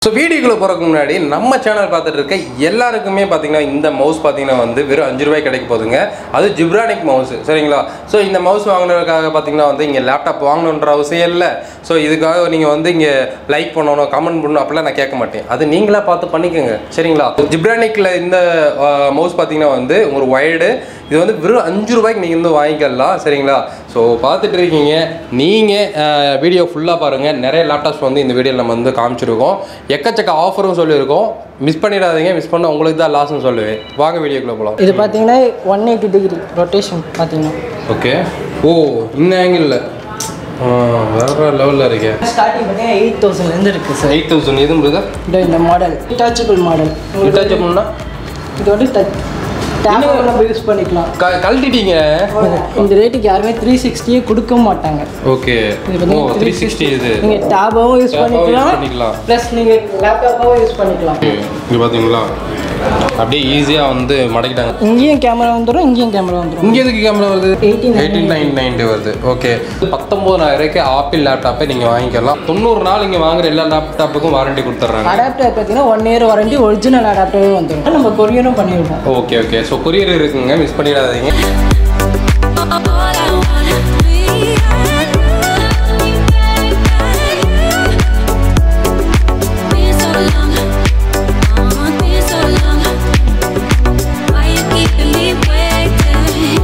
So வீடியோக்குள்ள போகிறதுக்கு முன்னாடி நம்ம சேனல் பார்த்துட்டு இருக்க எல்லாருக்குமே பார்த்தீங்கன்னா இந்த மவுஸ் பார்த்தீங்கன்னா வந்து வெறும் அஞ்சு ரூபாய் கிடைக்க போகுதுங்க அது ஜிப்ரானிக் மவுஸ் சரிங்களா ஸோ இந்த மவுஸ் வாங்கினதுக்காக பார்த்தீங்கன்னா வந்து இங்கே லேப்டாப் வாங்கணுன்ற அவசியம் இல்லை ஸோ இதுக்காக நீங்கள் வந்து இங்கே லைக் பண்ணணும் கமெண்ட் பண்ணணும் அப்படிலாம் நான் கேட்க மாட்டேன் அது நீங்களா பார்த்து பண்ணிக்கோங்க சரிங்களா ஜிப்ரானிக்கில் இந்த மவுஸ் பார்த்தீங்கன்னா வந்து ஒரு ஒயர்டு இது வந்து வெறும் அஞ்சு ரூபாய்க்கு நீங்கள் வந்து வாங்கிக்கலாம் சரிங்களா ஸோ பார்த்துட்டு இருக்கீங்க நீங்கள் வீடியோ ஃபுல்லாக பாருங்கள் நிறைய லேப்டாப்ஸ் வந்து இந்த வீடியோவில் நம்ம வந்து காமிச்சிருக்கோம் எக்கச்சக்க ஆஃபரும் சொல்லியிருக்கோம் மிஸ் பண்ணிடாதீங்க மிஸ் பண்ண உங்களுக்கு தான் லாஸ்ன்னு சொல்லுவேன் வாங்க வீடியோக்குள்ளே போகலாம் இது பார்த்தீங்கன்னா ஒன் எயிட்டி டிகிரி ரொட்டேஷன் பார்த்தீங்கன்னா ஓகே ஓ இந்த ஆங்கிளில் வேற லெவலில் இருக்கே ஸ்டார்டிங் பார்த்தீங்கன்னா எயிட் தௌசண்ட்லேருந்து இருக்குது சார் எயிட் தௌசண்ட் எதுவும் பிரதர் இதோ இந்த மாடல் டச்சபிள் மாடல் இட்டாச்சப்னா இது வந்து டச் டேப் நம்ம யூஸ் பண்ணிக்கலாம் க கழட்டிட்டீங்க இந்த ரேட்டுக்கு யாருமே த்ரீ சிக்ஸ்டியே கொடுக்க மாட்டாங்க ஓகே இது ஓ பார்த்தீங்கன்னா த்ரீ சிக்ஸ்டி இது நீங்கள் டேபாகவும் யூஸ் Tab ஆவும் use பண்ணிக்கலாம் பண்ணிக்கலாம். ப்ளஸ் நீங்கள் லேப்டாப்பாகவும் யூஸ் பண்ணிக்கலாம் இங்கே பார்த்தீங்களா அப்படியே ஈஸியாக வந்து மடக்கிட்டாங்க இங்கேயும் கேமரா வந்துடும் இங்கேயும் கேமரா வந்துடும் இங்கே எதுக்கு கேமரா வருது 1899 எயிட்டீன் நைன் நைன்டி வருது ஓகே பத்தொம்போதாயிரக்கு ஆப்பிள் லேப்டாப்பை நீங்கள் வாங்கிக்கலாம் தொண்ணூறு நாள் இங்கே வாங்குற எல்லா லேப்டாப்புக்கும் வாரண்டி கொடுத்துட்றாங்க அடாப்டர் பார்த்தீங்கன்னா ஒன் இயர் வாரண்டி ஒரிஜினல் அடாப்டரே வந்துடும் நம்ம கொரியரும் பண்ணியிருக்கோம் ஓகே ஓகே ஸோ கொரியர் இருக்குங்க மிஸ் பண்ணிடாதீங்க All I wanna be Been so long, oh, been so long. Why you keeping me waiting?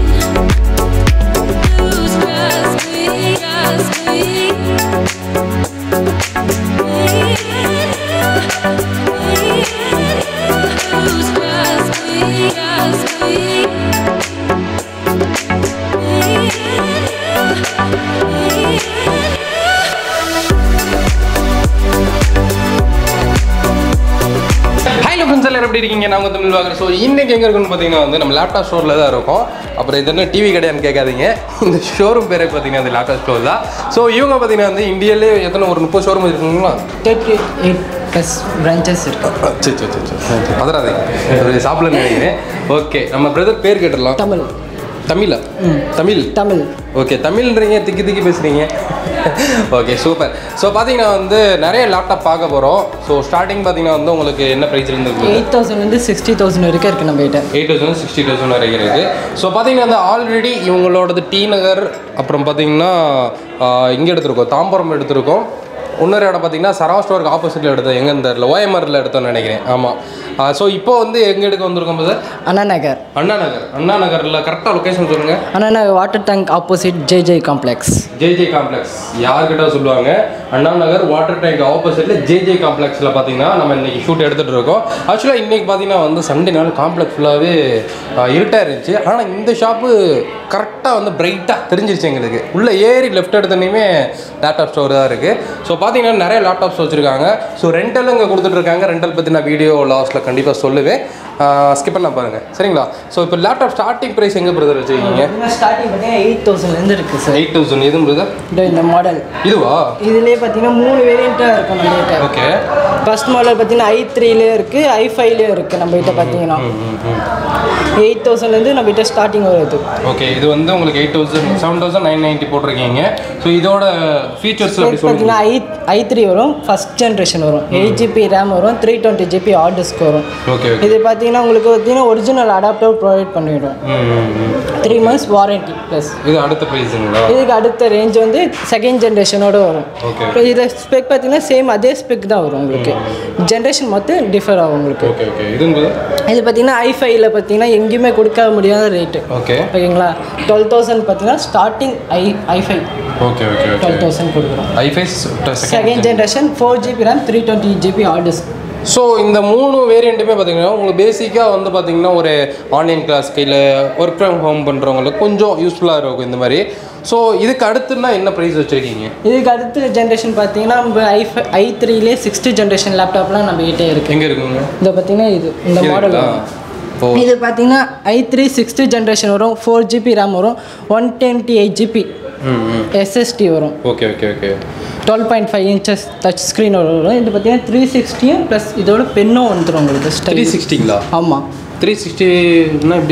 Lose trust me, trust me. Lose trust me, trust me. Hi friends எல்லாரும் எப்படி இருக்கீங்க நாங்கள் தமிழ் வாங்குற so இன்னைக்கு எங்கே இருக்குன்னு பார்த்தீங்கன்னா வந்து நம்ம லேப்டாப் ஸ்டோரில் தான் இருக்கோம் அப்புறம் இது என்ன டிவி கிடையாதுன்னு கேட்காதீங்க இந்த ஷோரூம் பேரே பார்த்தீங்கன்னா அந்த லேப்டாப் ஸ்டோர் தான் ஸோ இவங்க பார்த்தீங்கன்னா வந்து இந்தியாவிலே எத்தனை ஒரு முப்பது ஷோரூம் இருக்குங்களா தேர்ட்டி எயிட் ப்ளஸ் பிரான்ச்சஸ் இருக்குது சரி சரி சரி சரி அதராதீங்க சாப்பிடலன்னு நினைக்கிறேன் ஓகே நம்ம பிரதர் பேர் கேட்டுடலாம் தமிழ் தமிழா தமிழ் தமிழ் ஓகே தமிழ்ன்றீங்க திக்கி திக்கி பேசுகிறீங்க ஓகே சூப்பர் ஸோ பார்த்தீங்கன்னா வந்து நிறைய லேப்டாப் பார்க்க போகிறோம் ஸோ ஸ்டார்டிங் பார்த்தீங்கன்னா வந்து உங்களுக்கு என்ன ப்ரைஸ் இருந்திருக்கு எயிட் தௌசண்ட்லேருந்து சிக்ஸ்டி தௌசண்ட் வரைக்கும் இருக்குது நம்ம கிட்ட எயிட் தௌசண்ட் சிக்ஸ்டி தௌசண்ட் வரைக்கும் இருக்குது ஸோ பார்த்தீங்கன்னா வந்து ஆல்ரெடி இவங்களோடது டி நகர் அப்புறம் பார்த்தீங்கன்னா இங்கே எடுத்திருக்கோம் தாம்பரம் எடுத்திருக்கோம் இன்னொரு இடம் பார்த்தீங்கன்னா சரவா ஸ்டோருக்கு ஆப்போசிட்டில் எடுத்தோம் எங்கேன்னு தெரில ஓஎம்ஆரில் எடுத்தோம்னு நினைக்கிறேன் ஆமாம் ஸோ இப்போ வந்து எங்கே எடுக்க வந்திருக்கோம் சார் அண்ணா நகர் அண்ணா நகர் அண்ணா நகரில் கரெக்டாக லொக்கேஷன் சொல்லுங்கள் Anna Nagar water tank opposite J J complex J J complex யார்கிட்ட சொல்லுவாங்க அண்ணா நகர் வாட்டர் டேங்க் ஆப்போசிட்ல ஜேஜே காம்ப்ளெக்ஸில் பார்த்தீங்கன்னா நம்ம இன்னைக்கு ஷூட் எடுத்துகிட்டு இருக்கோம் ஆக்சுவலாக இன்னைக்கு பார்த்தீங்கன்னா வந்து சண்டே நாள் காம்ப்ளெக்ஸ் ஃபுல்லாகவே இருட்டாக இருந்துச்சு ஆனால் இந்த ஷாப்பு கரெக்டாக வந்து பிரைட்டாக தெரிஞ்சிருச்சு எங்களுக்கு உள்ளே ஏறி லெஃப்ட் எடுத்தோன்னே லேப்டாப் ஸ்டோர் தான் இருக்குது ஸோ பார்த்தீங்கன்னா நிறைய லேப்டாப்ஸ் வச்சுருக்காங்க ஸோ ரெண்டலும் இங்கே கொடுத்துட்ருக்காங்க ரெண்டல் பற்றி நான் வீடியோ லாஸ்ட்டில் கண்டிப்பாக சொல்லுவேன் ஸ்கிப் பண்ண பாருங்கள் சரிங்களா ஸோ இப்போ லேப்டாப் ஸ்டார்டிங் ப்ரைஸ் எங்கே பிரதர் வச்சுருக்கீங்க ஸ்டார்டிங் பார்த்தீங்கன்னா எயிட் தௌசண்ட்லேருந்து இருக்குது சார் எயிட் தௌசண்ட் எதுவும் பிரதர் இதோ இந்த மாடல் இதுவா இதுலேயே பார்த்தீங்கன்னா மூணு வேரியண்ட்டாக இருக்கும் நம்ம கிட்ட ஓகே ஃபர்ஸ்ட் மாடல் பார்த்தீங்கன்னா ஐ த்ரீலேயும் இருக்குது ஐ ஃபைவ்லேயும் இருக்குது நம்ம கிட்ட பார்த்தீங்கன்னா எயிட் தௌசண்ட்லேருந்து நம்ம கிட்ட ஸ்டார்டிங் வருது ஓகே இது வந்து உங்களுக்கு eight thousand seven thousand nine ninety போட்டிருக்கீங்க ஸோ இதோட ஃபீச்சர்ஸ் அப்படி சொல்லுங்க பார்த்தீங்கன்னா ஐ ஐ த்ரீ வரும் ஃபஸ்ட் ஜென்ரேஷன் வரும் எயிட் ஜிபி ரேம் வரும் three twenty GB hard disk வரும் ஓகே ஓகே இது பார்த்தீங்கன்னா உங்களுக்கு பார்த்தீங்கன்னா ஒரிஜினல் அடாப்டர் ப்ரொவைட் பண்ணிவிடும் த்ரீ மந்த்ஸ் வாரண்டி ப்ளஸ் இது அடுத்த ப்ரைஸுங்களா இதுக்கு அடுத்த ரேஞ்ச் வந்து செகண்ட் ஜென்ரேஷனோட வரும் Okay. இப்போ இதை ஸ்பெக் பார்த்தீங்கன்னா சேம் அதே ஸ்பெக் தான் வரும் உங்களுக்கு ஜென்ரேஷன் மொத்தம் டிஃபர் ஆகும் உங்களுக்கு ஓகே ஓகே இதுங்க இது பார்த்தீங்கன்னா ஐ ஃபைவ்ல பார்த்தீங்கன்னா எங்கேயுமே கொடுக்க முடியாத ரேட்டு ஓகே ஓகேங்களா டுவெல் தௌசண்ட் பார்த்தீங்கன்னா starting I I five okay okay okay twelve thousand கொடுக்குறோம் ஐஃபைஸ் second second generation four GB RAM three twenty GB hard disk so இந்த மூணு வேரியண்ட்டுமே பார்த்தீங்கன்னா உங்களுக்கு பேசிக்காக வந்து பார்த்தீங்கன்னா ஒரு ஆன்லைன் கிளாஸ்க்கு இல்லை ஒர்க் ஃப்ரம் ஹோம் பண்ணுறவங்களுக்கு கொஞ்சம் யூஸ்ஃபுல்லாக இருக்கும் இந்த மாதிரி ஸோ இதுக்கு அடுத்துன்னா என்ன ப்ரைஸ் வச்சுருக்கீங்க இதுக்கு அடுத்த ஜென்ரேஷன் பார்த்தீங்கன்னா நம்ம ஐ ஐ த்ரீலே சிக்ஸ்த்து ஜென்ரேஷன் லேப்டாப்லாம் நம்ம கிட்டே இருக்குது எங்கே இருக்குங்க இந்த பார்த்தீங்கன்னா இது இந்த மாடல் இருக்குதா? ஓ இது பார்த்தீங்கன்னா ஐ த்ரீ சிக்ஸ்த்து ஜென்ரேஷன் வரும் ஃபோர் ஜிபி ரேம் வரும் one twenty eight GB hmm hmm SSD வரும் okay okay okay twelve point five inches touch screen வரும் இது பார்த்தீங்கன்னா த்ரீ சிக்ஸ்டியும் ப்ளஸ் இதோட பென்னும் வந்துடும் உங்களுக்கு த்ரீ சிக்ஸ்டிங்களா ஆமாம் த்ரீ சிக்ஸ்டின்னா எப்படி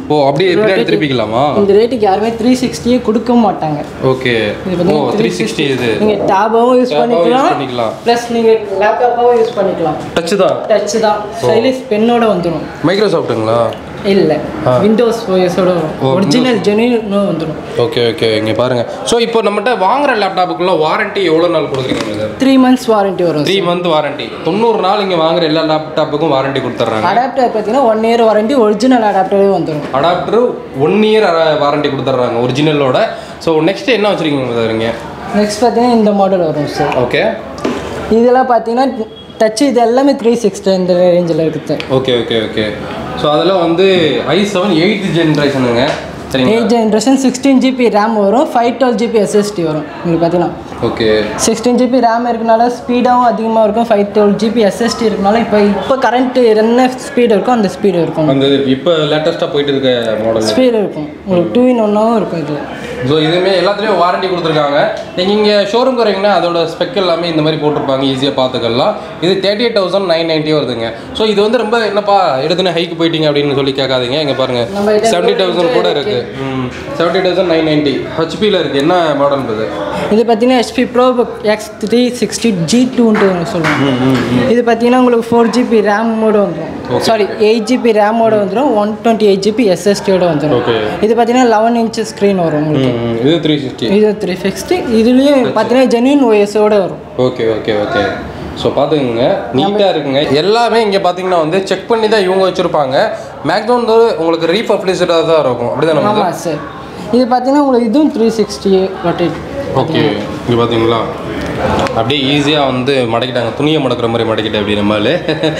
ஓ அப்படியே பின்னாடி திருப்பிக்கலாமா இந்த ரேட்டுக்கு யாருமே த்ரீ சிக்ஸ்டியே கொடுக்க மாட்டாங்க ஓகே இது ஓ பார்த்தீங்கன்னா த்ரீ சிக்ஸ்டி இது நீங்கள் டேபாவும் யூஸ் Tab-ஆவும் use பண்ணிக்கலாம் பண்ணிக்கலாம். ப்ளஸ் நீங்கள் லேப்டாப்பாகவும் யூஸ் பண்ணிக்கலாம் டச் தான் டச் தான் ஸ்டைலிஷ் பென்னோட வந்துடும் மைக்ரோசாஃப்ட்டுங்களா இல்லை விண்டோஸ் ஓஎஸோட வரும் ஓ, ஒரிஜினல் ஜெனியூன் வந்துடும் ஓகே ஓகே இங்கே பாருங்க ஸோ இப்போ நம்மகிட்ட வாங்குற லேப்டாப்புக்குள்ள வாரண்டி எவ்வளோ நாள் கொடுக்குறீங்க சார் த்ரீ மந்த்ஸ் வாரண்டி வரும் த்ரீ மந்த் வாரண்டி தொண்ணூறு நாள் இங்கே வாங்குற எல்லா லேப்டாப்புக்கும் வாரண்டி கொடுத்துட்றாங்க அடாப்டர் பார்த்தீங்கன்னா ஒன் இயர் வாரண்டி ஒரிஜினல் அடாப்டரே வந்துடும் அடாப்டர் ஒன் இயர் வாரண்டி கொடுத்துட்றாங்க ஒரிஜினலோட ஸோ நெக்ஸ்ட் என்ன வச்சுருக்கீங்க சார் இங்கே நெக்ஸ்ட் பார்த்தீங்கன்னா இந்த மாடல் வரும் சார் ஓகே இதெல்லாம் பார்த்தீங்கன்னா டச் இது எல்லாமே த்ரீ சிக்ஸ்டி இந்த ரேஞ்சில் இருக்குது ஓகே ஓகே ஓகே ஸோ அதெல்லாம் வந்து ஐ செவன் எயித் ஜென்ரேஷனுங்க சரிங்களா eight generation sixteen GB RAM வரும் ஃபைவ் டுவெல் ஜிபி எஸ்எஸ்டி வரும் உங்களுக்கு பார்த்தீங்கன்னா ஓகே சிக்ஸ்டீன் ஜிபி ரேம் இருக்கனால ஸ்பீடாகவும் அதிகமாக இருக்கும் ஃபைவ் டுவெல் ஜிபி எஸ்எஸ்டி இருக்கனால இப்போ இப்போ கரண்ட் என்ன ஸ்பீடு இருக்கோ அந்த ஸ்பீடு இருக்கும் அந்த இப்போ லேட்டஸ்ட்டாக போயிட்டு இருக்க மாடல் ஸ்பீடு இருக்கும் உங்களுக்கு டூ இன் ஒன்னாகவும் இருக்கும் இதில் ஸோ இதுவுமே எல்லாத்துலேயும் வாரண்டி கொடுத்துருக்காங்க நீங்கள் இங்கே ஷோரூம் வரீங்கன்னா அதோட ஸ்பெக் எல்லாமே இந்த மாதிரி போட்டிருப்பாங்க ஈஸியாக பார்த்துக்கலாம் இது thirty eight thousand nine ninety வருதுங்க ஸோ இது வந்து ரொம்ப என்னப்பா எடுத்துன்னு ஹைக்கு போயிட்டீங்க அப்படின்னு சொல்லி கேட்காதீங்க இங்கே பாருங்க நம்ம இதை செவன்ட்டி தௌசண்ட் கூட இருக்கு hmm seventy thousand nine ninety ஹெச்பியில் இருக்குது என்ன மாடல் இது இது பார்த்தீங்கன்னா HP pro X three sixty G டூன்ட்டு சொல்லுவாங்க இது பார்த்தீங்கன்னா உங்களுக்கு ஃபோர் ஜிபி ரேமோட வந்துடும் சாரி எயிட் ஜிபி ரேமோட வந்துடும் ஒன் டுவெண்ட்டி எயிட் ஜிபி எஸ்எஸ்டியோட வந்துடும் ஓகே இது பார்த்தீங்கன்னா லெவன் இன்ச் ஸ்க்ரீன் வரும் உங்களுக்கு இது த்ரீ சிக்ஸ்டி இது த்ரீ சிக்ஸ்டி இதுலேயும் பார்த்தீங்கன்னா ஜென்யூன் ஓஎஸோட வரும் ஓகே ஓகே ஓகே ஸோ பார்த்துக்குங்க நீட்டாக இருக்குங்க எல்லாமே இங்கே பார்த்தீங்கன்னா வந்து செக் பண்ணி தான் இவங்க வச்சுருப்பாங்க மேக்ஸிமம் வந்து உங்களுக்கு ரீபப்ளிஷ்டாக தான் இருக்கும் அப்படி தானே ஆமாம் சார் இது பார்த்தீங்கன்னா உங்களுக்கு இதுவும் த்ரீ சிக்ஸ்டி ரொட்டேட் ஓகே இங்கே பார்த்தீங்களா அப்படியே ஈஸியாக வந்து மடக்கிட்டாங்க துணியை மடக்கிற மாதிரி மடக்கிட்டேன் அப்படி நம்மளே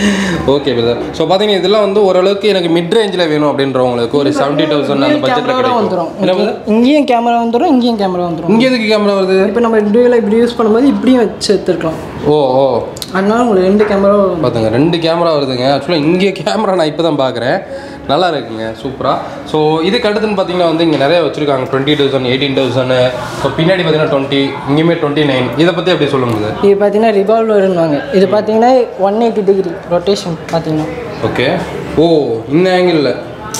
ஓகே பிரதர் ஸோ பார்த்தீங்கன்னா இதெல்லாம் வந்து ஓரளவுக்கு எனக்கு மிட் ரேஞ்சில் வேணும் அப்படின்றவங்களுக்கு ஒரு செவன்ட்டி தௌசண்ட் அந்த பட்ஜெட்டில் கேமரா கிடைக்கும் வந்துடும் என்ன brother? இங்கேயும் கேமரா வந்துடும் இங்கேயும் கேமரா வந்துடும் இங்கே எதுக்கு கேமரா வருது இப்போ நம்ம டூவில் இப்படி யூஸ் பண்ணும்போது இப்படியும் வச்சு எடுத்துருக்கலாம் ஓ ஓ அதனால உங்களுக்கு ரெண்டு கேமரா பார்த்துங்க ரெண்டு கேமரா வருதுங்க ஆக்சுவலாக இங்கே கேமரா நான் இப்போ தான் பார்க்குறேன் நல்லா இருக்குங்க சூப்பராக ஸோ இதுக்கு அடுத்துன்னு பார்த்தீங்கன்னா வந்து இங்கே நிறைய வச்சுருக்காங்க twenty thousand eighteen thousand so பின்னாடி பார்த்தீங்கன்னா டுவெண்ட்டி இங்கேயுமே டுவெண்ட்டி நைன் இதை பற்றி அப்படி சொல்லுங்க சார் இது பார்த்தீங்கன்னா ரிவால்வர்னுவாங்க இது பார்த்தீங்கன்னா ஒன் எயிட்டி டிகிரி ரொட்டேஷன் பார்த்தீங்கன்னா ஓகே ஓ இந்த ஆங்கிளில்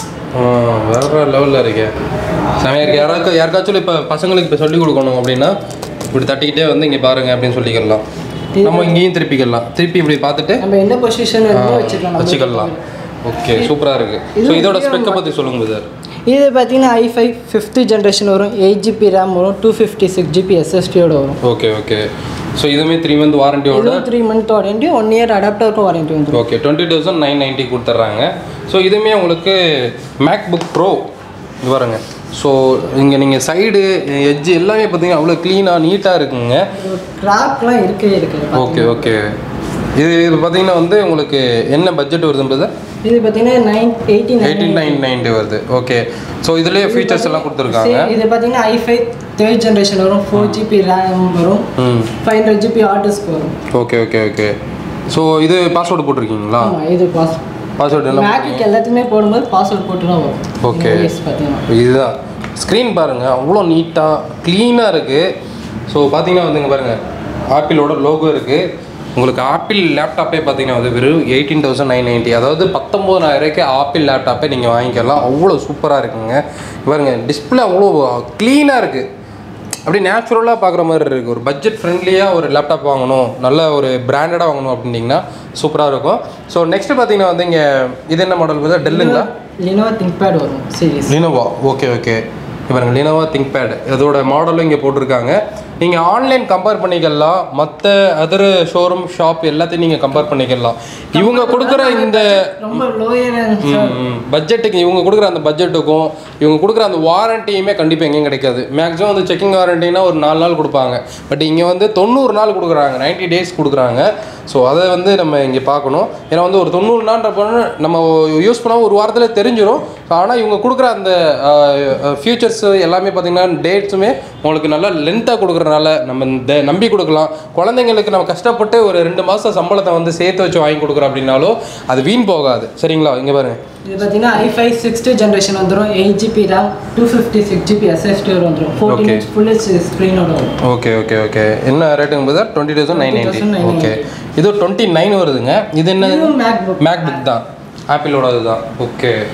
வேற லெவலில் இருக்கே செமையாக இருக்கு யாராவது யாருக்காச்சும் இப்போ பசங்களுக்கு இப்போ சொல்லிக் கொடுக்கணும் அப்படின்னா இப்படி தட்டிக்கிட்டே வந்து இங்கே பாருங்க அப்படின்னு சொல்லிக்கலாம் நம்ம இங்கேயும் திருப்பிக்கலாம் திருப்பி இப்படி பார்த்துட்டு நம்ம எந்த பொசிஷன் வச்சுக்கலாம் நம்ம. வச்சுக்கலாம் ஓகே சூப்பராக இருக்குது ஸோ இதோட ஸ்பெக்கை பற்றி சொல்லுங்க சார் இது பார்த்தீங்கன்னா ஐ ஃபைவ் ஃபிஃப்த்து ஜென்ரேஷன் வரும் எயிட் ஜிபி ரேம் வரும் டூ ஃபிஃப்டி சிக்ஸ் ஜிபி எஸ்எஸ்டியோட வரும் ஓகே ஓகே ஸோ இதுவுமே த்ரீ மந்த் வாரண்டியோட இதுவும் three month warranty one year அடாப்டருக்கும் வாரண்டி வந்துடும் okay twenty thousand nine ninety கொடுத்துட்றாங்க ஸோ இதுவுமே உங்களுக்கு மேக் புக் ப்ரோ இது பாருங்க ஸோ இங்கே நீங்கள் சைடு எட்ஜ் எல்லாமே பார்த்தீங்கன்னா அவ்வளோ க்ளீனாக நீட்டாக இருக்குங்க கிராக்லாம் இருக்கவே இருக்குது ஓகே ஓகே இது இது பார்த்தீங்கன்னா வந்து உங்களுக்கு என்ன பட்ஜெட் வருதுன்றது இது பார்த்தீங்கன்னா nine eighty eighteen nine ninety வருது ஓகே ஸோ இதுலேயே ஃபீச்சர்ஸ் எல்லாம் கொடுத்துருக்காங்க இது பார்த்தீங்கன்னா ஐ ஃபைவ் தேர்ட் ஜென்ரேஷன் வரும் ஃபோர் ஜிபி ரேம் வரும் hmm five hundred GB hard disk வரும் ஓகே ஓகே ஓகே ஸோ இது பாஸ்வேர்டு போட்டிருக்கீங்களா ஆமாம் இது பாஸ் பாஸ்வேர்டு எல்லாம் மேக்குக்கு எல்லாத்துக்குமே போடும்போது பாஸ்வேர்ட் போட்டு தான் வரும் Okay. எஸ் பார்த்தீங்கன்னா இதுதான் ஸ்க்ரீன் பாருங்கள் அவ்வளோ நீட்டாக க்ளீனாக இருக்குது ஸோ பார்த்தீங்கன்னா வந்துங்க பாருங்கள் ஆப்பிளோட லோகோ இருக்குது உங்களுக்கு ஆப்பிள் லேப்டாப்பே பார்த்தீங்கன்னா வந்து வெறும் எயிட்டீன் தௌசண்ட் நைன் நைன்ட்டி அதாவது பத்தொம்போதாயிரூபாய்க்கு ஆப்பிள் லேப்டாப்பே நீங்கள் வாங்கிக்கலாம் அவ்வளோ சூப்பராக இருக்குங்க பாருங்க டிஸ்பிளே அவ்வளோ க்ளீனாக இருக்குது அப்படி நேச்சுரலாக பார்க்குற மாதிரி இருக்குது ஒரு பட்ஜெட் ஃப்ரெண்ட்லியாக ஒரு லேப்டாப் வாங்கணும் நல்ல ஒரு பிராண்டடாக வாங்கணும் அப்படின்னிங்கன்னா சூப்பராக இருக்கும் ஸோ நெக்ஸ்ட் பார்த்தீங்கன்னா வந்து இங்கே இது என்ன மாடல் பார்த்தா டெல்லுங்களா லினோவா திங்க் பேட் வரும் சீரிஸ் லினோவா ஓகே ஓகே பாருங்க லினோவா திங்க் பேட் இதோட மாடலும் இங்கே போட்டிருக்காங்க நீங்கள் ஆன்லைன் கம்பேர் பண்ணிக்கலாம் மற்ற அதர் ஷோரூம் ஷாப் எல்லாத்தையும் நீங்கள் கம்பேர் பண்ணிக்கலாம் இவங்க கொடுக்குற இந்த ரொம்ப லோயர் பட்ஜெட்டுக்கு இவங்க கொடுக்குற அந்த பட்ஜெட்டுக்கும் இவங்க கொடுக்குற அந்த வாரண்டியுமே கண்டிப்பாக எங்கேயும் கிடைக்காது மேக்ஸிமம் வந்து செக்கிங் வாரண்டினா ஒரு நாலு நாள் கொடுப்பாங்க பட் இங்கே வந்து தொண்ணூறு நாள் கொடுக்குறாங்க 90 டேஸ் கொடுக்குறாங்க ஸோ அதை வந்து நம்ம இங்கே பார்க்கணும் ஏன்னா வந்து ஒரு தொண்ணூறு நாள்ன்றப்ப நம்ம யூஸ் பண்ணால் ஒரு வாரத்தில் தெரிஞ்சிடும் ஆனால் இவங்க கொடுக்குற அந்த ஃபியூச்சர்ஸ் எல்லாமே பார்த்தீங்கன்னா டேட்ஸுமே உங்களுக்கு நல்லா லென்த்தாக கொடுக்குறனால நம்ம இந்த நம்பி கொடுக்கலாம் குழந்தைங்களுக்கு நம்ம கஷ்டப்பட்டு ஒரு ரெண்டு மாதம் சம்பளத்தை வந்து சேர்த்து வச்சு வாங்கி கொடுக்குறோம் அப்படின்னாலும் அது வீண் போகாது சரிங்களா இங்கே பாருங்க இது பார்த்தீங்கன்னா ஐ ஃபைவ் சிக்ஸ்த்து ஜென்ரேஷன் வந்துடும் eight GB RAM two fifty six GB SSD வந்துடும் fourteen Okay. Inch full H ஸ்க்ரீனோட வரும் ஓகே ஓகே ஓகே என்ன ரேட்டுங்க போதா twenty thousand nine ninety 20,990. Okay இது டுவெண்ட்டி நைன் வருதுங்க இது என்ன இதுவும் மேக் புக் மேக் புக் தான் ஆப்பிளோட இதுதான் ஓகே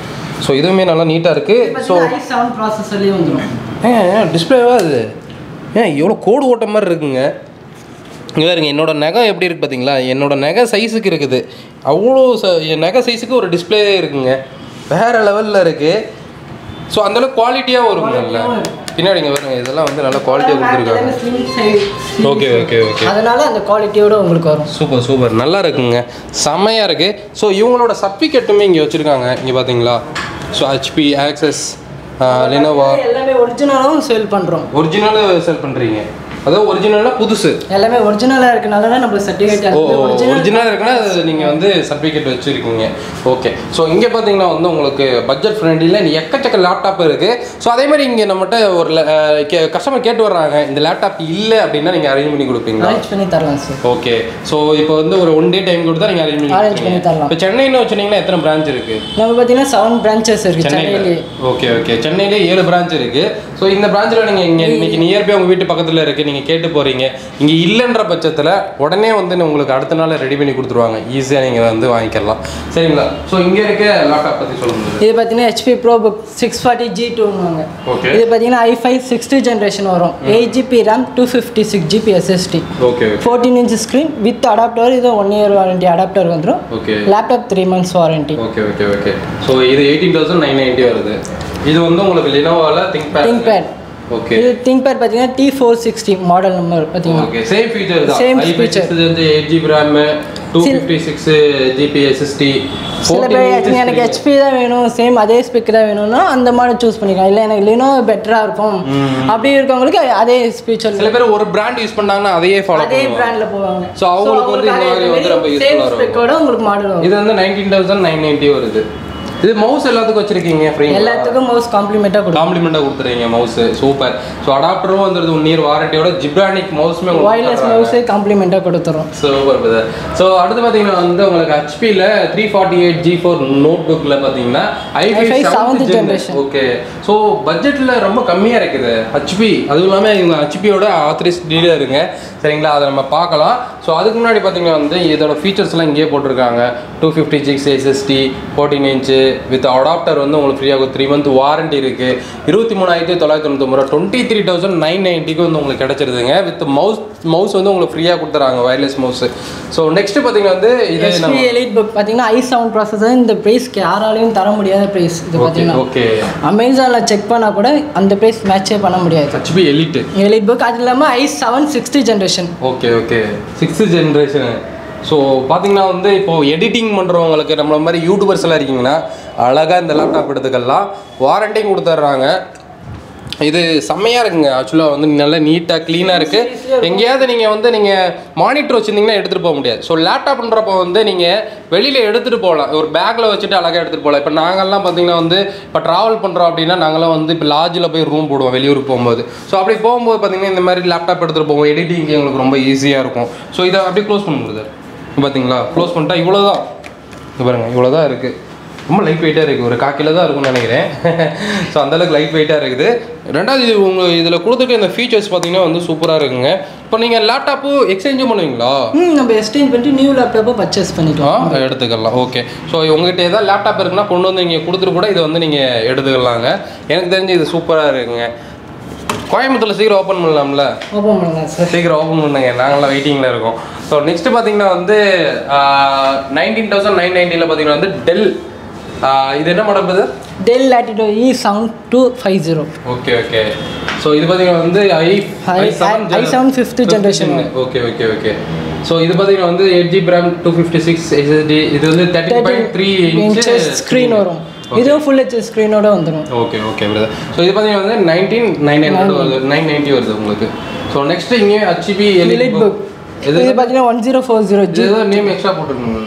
ஸோ இதுவுமே நல்லா நீட்டாக இருக்குது ஸோ ஐ செவன் ப்ராசஸர்லேயே வந்துடும் ஏன் டிஸ்பிளேவா அது ஏன் எவ்வளோ கோடு ஓட்ட மாதிரி இருக்குங்க இங்கே பாருங்க என்னோட நகை எப்படி இருக்குது பார்த்தீங்களா என்னோட நகை சைஸுக்கு இருக்குது அவ்வளோ ச என் நகை சைஸுக்கு ஒரு டிஸ்பிளே இருக்குங்க வேறு லெவலில் இருக்குது ஸோ அந்தளவுக்கு குவாலிட்டியாக வருங்கல்ல பின்னாடி இங்கே பாருங்க இதெல்லாம் வந்து நல்லா குவாலிட்டியாக கொடுத்துருக்காங்க ஓகே ஓகே ஓகே அதனால அந்த குவாலிட்டியோட உங்களுக்கு வரும் சூப்பர் சூப்பர் நல்லா இருக்குங்க செம்மையாக இருக்குது ஸோ இவங்களோட சர்டிஃபிகேட்டுமே இங்கே வச்சுருக்காங்க இங்கே பார்த்தீங்களா ஸோ ஹெச்பி ஆக்சஸ் லினோவா எல்லாமே ஒரிஜினலாகவும் சேல் பண்ணுறோம் ஒரிஜினலாக செல் பண்ணுறீங்க அதாவது ஒரிஜினலாக புதுசு எல்லாமே ஒரிஜினலாக இருக்கனால தான் நம்மளுக்கு சர்டிஃபிகேட் ஓ ஒரிஜினல் இருக்குன்னா அது நீங்கள் வந்து சர்டிஃபிகேட் வச்சுருக்கீங்க ஓகே ஸோ இங்கே பார்த்தீங்கன்னா வந்து உங்களுக்கு பட்ஜெட் ஃப்ரெண்ட்லியில் எக்கச்சக்க லேப்டாப் இருக்குது ஸோ அதே மாதிரி இங்கே நம்மகிட்ட ஒரு கஸ்டமர் கேட்டு வர்றாங்க இந்த லேப்டாப் இல்லை அப்படின்னா நீங்கள் அரேஞ்ச் பண்ணி கொடுப்பீங்களா அரேஞ்ச் பண்ணி தரலாம் சார் ஓகே ஸோ இப்போ வந்து ஒரு ஒன் டே டைம் கொடுத்தா நீங்கள் அரேஞ்ச் பண்ணி Arrange பண்ணி கொடுப்பீங்க தரலாம். இப்போ சென்னைன்னு வச்சுருந்தீங்கன்னா எத்தனை பிரான்ச் இருக்குது நம்ம பார்த்தீங்கன்னா செவன் பிரான்ச்சஸ் இருக்குது சென்னையிலே ஓகே ஓகே சென்னையிலே ஏழு பிரான்ச் இருக்கு ஸோ இந்த பிரான்ச்சில் நீங்கள் இங்கே இன்னைக்கு நியர்பை உங்கள் வீட்டு பக்கத்தில் இருக்கு நீங்கள் கேட்டு போறீங்க இங்கே இல்லைன்ற பட்சத்தில் உடனே வந்து உங்களுக்கு அடுத்த நாள் ரெடி பண்ணி கொடுத்துருவாங்க ஈஸியாக நீங்கள் வந்து வாங்கிக்கலாம் சரிங்களா ஸோ இங்கே இருக்க லேப்டாப் பற்றி சொல்லுங்க இது பார்த்தீங்கன்னா HP bro book six forty G டூன்னுவாங்க Okay. இது பார்த்தீங்கன்னா ஐ ஃபைவ் சிக்ஸ்டி ஜென்ரேஷன் வரும் eight GB RAM two fifty six GB SSD okay fourteen inch screen with adapter இது ஒன் இயர் வாரண்டி அடாப்டர் வந்துடும் okay laptop three months warranty okay okay okay so இது eighteen thousand nine ninety வருது இது வந்து உங்களுக்கு லினோவாவில் ThinkPad ThinkPad. Okay இது ThinkPad பார்த்தீங்கன்னா T four sixty model number பார்த்தீங்கன்னா ஓகே சேம் ஃபீச்சர் தான் Same ஐ feature. வந்து eight GB RAM two fifty six GB SSD சில பேர் actually எனக்கு ஹெச்பி தான் வேணும் சேம் அதே ஸ்பெக் தான் வேணும்னா அந்த மாடல் சூஸ் பண்ணிக்கலாம் இல்லை எனக்கு லினோ பெட்டராக இருக்கும் அப்படி இருக்கவங்களுக்கு அதே ஸ்பீச்சர் சில பேர் ஒரு பிராண்ட் யூஸ் பண்ணாங்கன்னா அதையே ஃபாலோ அதே பண்ணுவாங்க பிராண்ட்ல போவாங்க So, அவங்களுக்கு வந்து இந்த மாதிரி வந்து ரொம்ப useful-ஆ சேம் இருக்கும். ஸ்பெக்கோட உங்களுக்கு மாடல் வரும் இது வந்து நைன்டீன் தௌசண்ட் நைன் நைன்ட்டி வருது இது மவுஸ் எல்லாத்துக்கும் வச்சிருக்கீங்க ஃப்ரீ எல்லாத்துக்கும் மவுஸ் காம்ப்ளிமெண்ட்டாக கொடுக்கும் காம்ப்ளிமெண்ட்டாக கொடுத்துறீங்க மவுஸ் சூப்பர் ஸோ அடாப்டரும் வந்துருது ஒன் இயர் வாரண்டியோட ஜிப்ரானிக் மவுஸுமே ஒயர்லெஸ் மவுஸே காம்ப்ளிமெண்ட்டாக கொடுத்துரும் சூப்பர் பிரதர் ஸோ அடுத்து பார்த்தீங்கன்னா வந்து உங்களுக்கு ஹெச்பியில் three forty eight G four note புக்கில் பார்த்தீங்கன்னா I five i5 seventh seventh generation. Generation okay so பட்ஜெட்டில் ரொம்ப கம்மியாக இருக்குது ஹெச்பி அதுவும் இல்லாமல் இவங்க ஹெச்பியோட ஆத்தரைஸ் டீலருங்க சரிங்களா அதை நம்ம பார்க்கலாம் ஸோ அதுக்கு முன்னாடி பார்த்தீங்கன்னா வந்து இதோட ஃபீச்சர்ஸ்லாம் இங்கேயே போட்டிருக்காங்க two fifty six SSD fourteen inch with adapter வந்து உங்களுக்கு ஃப்ரீயாக த்ரீ மந்த் வாரண்டி இருக்குது இருபத்தி மூணாயிரத்தி தொள்ளாயிரத்தி தொண்ணூத்தொம்பது ரூபா டுவெண்ட்டி த்ரீ தௌசண்ட் நைன் நைன்ட்டிக்கு வந்து உங்களுக்கு கிடச்சிருதுங்க வித் மவுஸ் மவுஸ் வந்து உங்களுக்கு ஃப்ரீயாக கொடுத்துறாங்க வயர்லெஸ் மவுஸ் ஸோ நெக்ஸ்ட் பார்த்தீங்கன்னா வந்து இது ஹெச்பி நம்ம எலிட் புக் பார்த்தீங்கன்னா ஐ செவன் ப்ராசஸர் இந்த ப்ரைஸ்க்கு யாராலையும் தர முடியாத ப்ரைஸ் இது ஓகே பார்த்தீங்கன்னா ஓகே அமேசானில் செக் பண்ணால் கூட அந்த ப்ரைஸ் மேட்சே பண்ண முடியாது ஹெச்பி எலிட்டு எலிட் புக் அது இல்லாமல் I seven sixty generation okay okay sixth generation so பார்த்தீங்கன்னா வந்து இப்போ எடிட்டிங் பண்ணுறவங்களுக்கு நம்மள மாதிரி யூடியூபர்ஸ் எல்லாம் இருக்கீங்கன்னா அழகாக இந்த லேப்டாப் எடுத்துக்கலாம் வாரண்டியும் கொடுத்துட்றாங்க இது செம்மையாக இருக்குங்க ஆக்சுவலாக வந்து நல்லா நீட்டாக க்ளீனாக இருக்குது எங்கேயாவது நீங்கள் வந்து நீங்கள் மானிட்டர் வச்சுருந்தீங்கன்னா எடுத்துகிட்டு போக முடியாது ஸோ லேப்டாப்ன்றப்போ வந்து நீங்கள் வெளியில் எடுத்துகிட்டு போகலாம் ஒரு பேக்கில் வச்சுட்டு அழகாக எடுத்துகிட்டு போகலாம் இப்போ நாங்கள்லாம் பார்த்தீங்கன்னா வந்து இப்போ ட்ராவல் பண்ணுறோம் அப்படின்னா நாங்களாம் வந்து இப்போ லாட்ஜில் போய் ரூம் போடுவோம் வெளியூருக்கு போகும்போது ஸோ அப்படி போகும்போது பார்த்தீங்கன்னா இந்த மாதிரி லேப்டாப் எடுத்துகிட்டு போவோம் எடிட்டிங் எங்களுக்கு ரொம்ப ஈஸியாக இருக்கும் ஸோ இதை அப்படியே க்ளோஸ் பண்ண முடியுது பார்த்தீங்களா க்ளோஸ் பண்ணிட்டா இவ்வளோ தான் இங்க பாருங்க இவ்வளோ தான் இருக்குது ரொம்ப லைட் வெயிட்டாக இருக்குது ஒரு காக்கில தான் இருக்கும்னு நினைக்கிறேன் ஸோ அந்தளவுக்கு லைட் வெயிட்டாக இருக்குது ரெண்டாவது இது உங்கள் இதில் கொடுத்துருக்க இந்த ஃபீச்சர்ஸ் பார்த்தீங்கன்னா வந்து சூப்பராக இருக்குங்க இப்போ நீங்கள் லேப்டாப்பு எக்ஸ்சேஞ்சும் பண்ணுவீங்களா ம் நம்ம எக்ஸ்சேஞ்ச் பண்ணிட்டு நியூ லேப்டாப்பை பர்ச்சேஸ் ஆ பண்ணிட்டோம் எடுத்துக்கலாம் ஓகே ஸோ உங்ககிட்ட ஏதாவது லேப்டாப் இருக்குன்னா கொண்டு வந்து இங்கே கொடுத்துட்டு கூட இதை வந்து நீங்கள் எடுத்துக்கலாங்க எனக்கு தெரிஞ்சு இது சூப்பராக இருக்குங்க கோயம்புத்தூரில் சீக்கிரம் ஓப்பன் பண்ணலாம்ல ஓப்பன் பண்ணலாம் சார் சீக்கிரம் ஓப்பன் பண்ணுங்க நாங்களாம் வெயிட்டிங்கில் இருக்கோம் ஸோ நெக்ஸ்ட் பார்த்தீங்கன்னா வந்து நைன்டீன் தௌசண்ட் நைன் நைன்ட்டியில் பார்த்தீங்கன்னா வந்து டெல் இது என்ன மாடல் இது Dell Latitude E seven two five zero okay okay so இது பார்த்தீங்கன்னா வந்து I I- I- i7 fifth generation. Okay okay okay so இது பார்த்தீங்கன்னா வந்து eight GB RAM two fifty six SSD இது வந்து thirty point three inches screen வரும் இதுவும் ஃபுல் ஹெச் ஸ்க்ரீனோட வந்துடும் ஓகே ஓகே பிரதர் ஸோ இது பார்த்தீங்கன்னா வந்து நைன்டீன் நைன் நைன் வருது நைன் நைன்ட்டி வருது உங்களுக்கு ஸோ நெக்ஸ்ட் இங்கே HP Elite Elite book book இது இது பார்த்தீங்கன்னா ஒன் ஜீரோ ஃபோர் ஜீரோ இது ஜி ஏதோ நேம் எக்ஸ்ட்ரா போட்டுருக்கணும்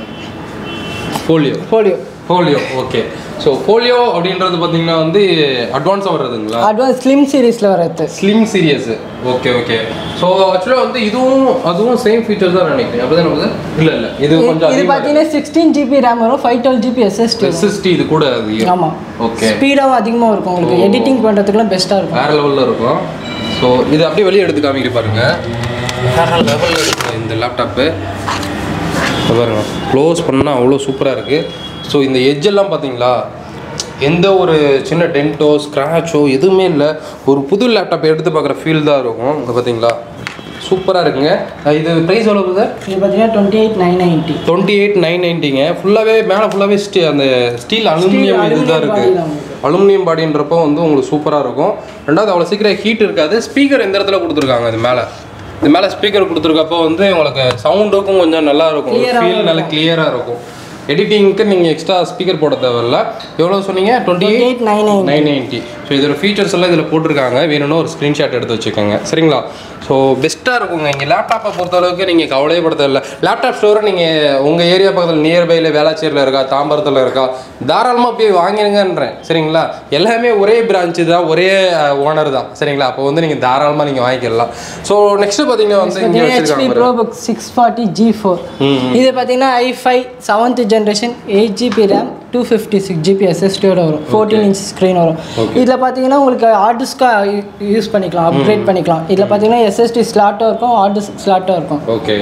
Folio polio Folio okay so Folio அப்படின்றது பார்த்தீங்கன்னா வந்து அட்வான்ஸாக வர்றதுங்களா அட்வான்ஸ் ஸ்லிம் சீரீஸில் வரது slim series okay okay so ஆக்சுவலாக வந்து இதுவும் அதுவும் சேம் ஃபீச்சர்ஸ் தான் நினைக்கிறேன் அப்படி தான் நமக்கு இல்லை இல்லை இது கொஞ்சம் இது பார்த்தீங்கன்னா சிக்ஸ்டீன் ஜிபி ரேம் வரும் five twelve GB SSD SSD இது கூட அதிகம் ஆமாம் ஓகே ஸ்பீடாகவும் அதிகமாக இருக்கும் உங்களுக்கு எடிட்டிங் பண்ணுறதுக்குலாம் பெஸ்ட்டாக இருக்கும் வேற லெவலில் இருக்கும் ஸோ இது அப்படியே வெளியே எடுத்து காமிக்க பாருங்க வேற லெவலில் இருக்கு இந்த லேப்டாப்பு பாருங்க க்ளோஸ் பண்ணால் அவ்வளோ சூப்பராக இருக்குது ஸோ இந்த edge எல்லாம் பார்த்தீங்களா எந்த ஒரு சின்ன டென்ட்டோ ஸ்க்ராச்சோ எதுவுமே இல்லை ஒரு புது லேப்டாப் எடுத்து பார்க்குற ஃபீல் தான் இருக்கும் இங்கே பார்த்தீங்களா சூப்பராக இருக்குங்க அஹ் இது ப்ரைஸ் எவ்வளோ சார் இது பார்த்தீங்கன்னா twenty eight nine ninety twenty eight nine நைன்ட்டிங்க ஃபுல்லாகவே மேலே ஃபுல்லாகவே ஸ்டீ அந்த ஸ்டீல் அலுமினியம் aluminum இதுதான் body இருக்குது தான் அலுமினியம் பாடின்றப்போ வந்து உங்களுக்கு சூப்பராக இருக்கும் ரெண்டாவது அவ்வளோ சீக்கிரம் ஹீட் இருக்காது ஸ்பீக்கர் எந்த இடத்துல கொடுத்துருக்காங்க இது மேலே இது மேலே ஸ்பீக்கர் கொடுத்துருக்கப்போ வந்து உங்களுக்கு சவுண்டுக்கும் கொஞ்சம் நல்லா இருக்கும் Clear ஆவும் ஃபீல் நல்லா கிளியராக இருக்கும் எடிட்டிங்க்கு நீங்கள் எக்ஸ்ட்ரா ஸ்பீக்கர் போட தேவையில்ல எவ்வளோ சொன்னீங்க twenty eight eight nine nine nine ninety so இதோட ஃபீச்சர்ஸ் எல்லாம் இதில் போட்டிருக்காங்க வேணும்னா ஒரு ஸ்க்ரீன்ஷாட் எடுத்து வச்சுக்கோங்க சரிங்களா ஸோ பெஸ்ட்டாக இருக்குங்க இங்கே லேப்டாப்பை பொறுத்தளவுக்கு நீங்கள் கவலையே பட தேவையில்ல லேப்டாப் ஸ்டோரை நீங்கள் உங்கள் ஏரியா பக்கத்தில் நியர்பையில் வேளாச்சேரியில் இருக்கா தாம்பரத்தில் இருக்கா தாராளமாக போய் வாங்கிருங்கன்றேன் சரிங்களா எல்லாமே ஒரே பிரான்ச்சு தான் ஒரே ஓனர் தான் சரிங்களா அப்போ வந்து நீங்கள் தாராளமாக நீங்கள் வாங்கிக்கலாம் ஸோ நெக்ஸ்ட்டு பார்த்தீங்கன்னா வந்து இங்கே ஹெச்பி வச்சுருக்காங்க Pro book six forty G four இது பார்த்தீங்கன்னா I five seventh generation eight GB RAM two fifty six GB எஸ்எஸ்டியோட வரும் ஃபோர்டீன் இன்ச் ஸ்க்ரீன் வரும் இதில் பார்த்தீங்கன்னா உங்களுக்கு ஹார்ட் டிஸ்க்காக யூஸ் பண்ணிக்கலாம் அப்கிரேட் பண்ணிக்கலாம் இதில் பார்த்தீங்கன்னா எஸ்எஸ்டி ஸ்லாட்டும் இருக்கும் ஹார்ட் டிஸ்க் ஸ்லாட்டும் இருக்கும் ஓகே